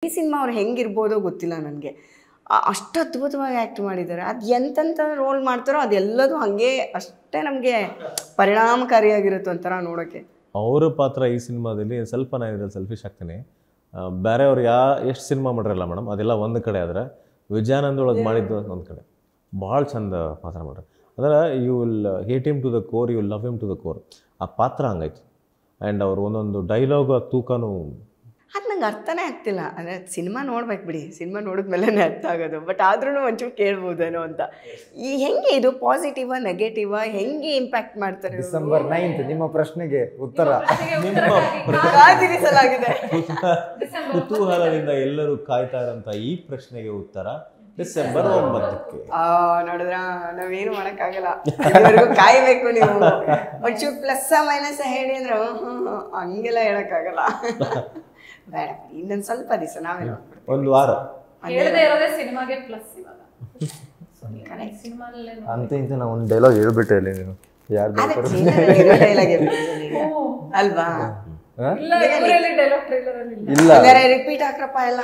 ಈ ಸಿನಿಮಾ ಅವ್ರು ಹೆಂಗಿರ್ಬೋದೋ ಗೊತ್ತಿಲ್ಲ ನನಗೆ ಅಷ್ಟು ಅದ್ಭುತವಾಗಿ ಆ್ಯಕ್ಟ್ ಮಾಡಿದ್ದಾರೆ ಅದು ಎಂತೆಂಥ ರೋಲ್ ಮಾಡ್ತಾರೋ ಅದೆಲ್ಲದೂ ಹಾಗೆ ಅಷ್ಟೇ ನಮಗೆ ಪರಿಣಾಮಕಾರಿಯಾಗಿರುತ್ತೆ ಒಂಥರ ನೋಡೋಕ್ಕೆ ಅವರ ಪಾತ್ರ ಈ ಸಿನಿಮಾದಲ್ಲಿ ಸ್ವಲ್ಪ ನಾನು ಇದ್ರಲ್ಲಿ ಸೆಲ್ಫಿಶ್ ಆಗ್ತೀನಿ ಆ, ಬೇರೆಯವ್ರು ಯಾ ಎಷ್ಟು ಸಿನಿಮಾ ಮಾಡಿರಲ್ಲ ಮೇಡಮ್ ಅದೆಲ್ಲ ಒಂದು ಕಡೆ ಆದರೆ ವಿಜಯಾನಂದ್ ಒಳಗೆ ಮಾಡಿದ್ದು ಒಂದು ಕಡೆ ಭಾಳ ಚಂದ ಪಾತ್ರ ಮಾಡ್ರಿ ಅಂದ್ರೆ you will hate him to the core you love him to the core ಆ ಪಾತ್ರ ಹಂಗಾಯ್ತು ಆ್ಯಂಡ್ ಅವ್ರು ಒಂದೊಂದು ಡೈಲಾಗ್ ಆ ತೂಕನೂ ಅದು ನಂಗೆ ಅರ್ಥನೇ ಆಗ್ತಿಲ್ಲ ಅಂದರೆ ಸಿನಿಮಾ ನೋಡ್ಬೇಕು ಬಿಡಿ ಸಿನಿಮಾ ನೋಡಿದ್ಮೇಲೆ ಅರ್ಥ ಆಗೋದು ಬಟ್ ಆದ್ರೂ ಒಂಚೂರು ಕೇಳ್ಬೋದೇನೋ ಅಂತ ಈ ಹೆಂಗೆ ಇದು ಪಾಸಿಟಿವ ನೆಗೆಟಿವ ಹೆಂಗೆ ಇಂಪ್ಯಾಕ್ಟ್ ಮಾಡ್ತಾರೆ ಇವ್ರು? ಡಿಸೆಂಬರ್ ನೈನ್ತ್ ನಿಮ್ಮ ಪ್ರಶ್ನೆಗೆ ಉತ್ತರ ಕಾದಿರಿಸಲಾಗಿದೆ ಕುತೂಹಲದಿಂದ ಎಲ್ಲರೂ ಕಾಯ್ತಾ ಇರೋಂಥ ಈ ಪ್ರಶ್ನೆಗೆ ಉತ್ತರ ಡಿಸೆಂಬರ್ ಒಂಬತ್ತಕ್ಕೆ ಆ ನೋಡಿದ್ರ ನಾವೇನು ಮಾಡೋಕ್ಕಾಗಲ್ಲ ಇದುವರೆಗೂ ಕಾಯ್ಬೇಕು ನೀವು ಒಂಚೂರು ಪ್ಲಸ್ ಮೈನಸ್ ಹೇಳಿ ಅಂದ್ರೆ ಹ್ಮ್, ಹ್ಮ್, ಹ್ಮ್, ಹಂಗೆಲ್ಲ ಹೇಳಕ್ಕಾಗಲ್ಲ ಬೇಡ ಇನ್ನೊಂದು ಸ್ವಲ್ಪ ದಿವಸ ನಾವೇ ನೋಡ್ಬಿಡ್ತೀವಿ ಒಂದು ವಾರ ಹೇಳದೇ ಇರೋದೇ ಸಿನಿಮಾಗೆ ಪ್ಲಸ್ ಇವಾಗ ಸಿನಿಮಾಲ್ಲೇ ಅಂತ ಇಂತ ನಾ ಒಂದು ಡೈಲಾಗ್ ಹೇಳ್ಬಿಟ್ಟೆ ಇಲ್ಲಿ ನೀನು ಯಾರು ಡೈಲಾಗ್ ಅಲ್ವಾ ಇಲ್ಲ ಇವರಲ್ಲಿ ಡೈಲಾಗ್ ಟ್ರೈಲರ್ ಅಲ್ಲಿ ಇಲ್ಲ. ಇಲ್ಲ ಹಂಗಾರೆ ರಿಪೀಟ್ ಹಾಕ್ರಪ್ಪ ಎಲ್ಲ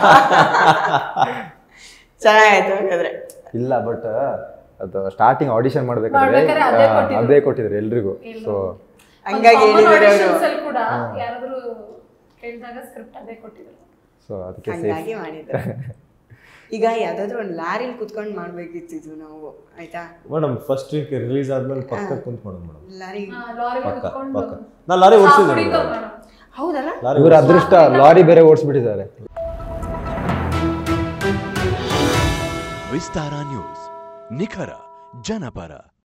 ಚೆನ್ನಾಗಾಯ್ತು ಹಾಗಾದ್ರೆ ಇಲ್ಲ ಬಟ್ ಅದು ಸ್ಟಾರ್ಟಿಂಗ್ ಆಡಿಷನ್ ಮಾಡ್ಬೇಕಾದ್ರೆ ಮಾಡ್ಬೇಕಾದ್ರೆ ಅದೇ ಆ, ಕೊಟ್ಟಿದ್ರು. ಅದೇ ಕೊಟ್ಟಿದ್ರು ಎಲ್ರಿಗೂ ಸೊ ಹಂಗಾಗಿ common ಹೇಳಿದ್ದಾರೆ ಅವರು auditions ಅಲ್ಲಿ ಕೂಡ ಯಾರಾದ್ರೂ ಕೇಳಿದಾಗ ಸ್ಕ್ರಿಪ್ಟ್ ಅದೇ ಕೊಟ್ಟಿದ್ರು ಸೊ ಅದಕ್ಕೆ ಸೇಫ್ ಹಂಗಾಗಿ ಮಾಡಿದ್ದಾರೆ ಈಗ ಯಾವ್ದಾದ್ರು ಒಂದು ಲಾರಿಲಿ ಕುತ್ಕೊಂಡು ಮಾಡ್ಬೇಕಿತ್ತು ಇದು ನಾವು ಆಯ್ತಾ ಮೇಡಮ್ ಫಸ್ಟ್ ವೀಕ್ ರಿಲೀಸ್ ಆದ್ಮೇಲೆ ಪಕ್ಕ ಕುಂತ್ ಮಾಡೋಣ ಮೇಡಮ್ ಲಾರಿ ಲಾರಿ ಪಕ್ಕ ಕುತ್ಕೊಂಡು ಪಕ್ಕ ನಾನು ಲಾರಿ ಓಡಿಸಿದ್ದೀನಿ ಹೌದಲ್ಲ ಲಾರಿ ಇವ್ರ ಅದೃಷ್ಟ ಲಾರಿ ಬೇರೆ ಓಡಿಸ್ಬಿಟ್ಟಿದ್ದಾರೆ ವಿಸ್ತಾರ ನ್ಯೂಸ್ ನಿಖರ ಜನಪರ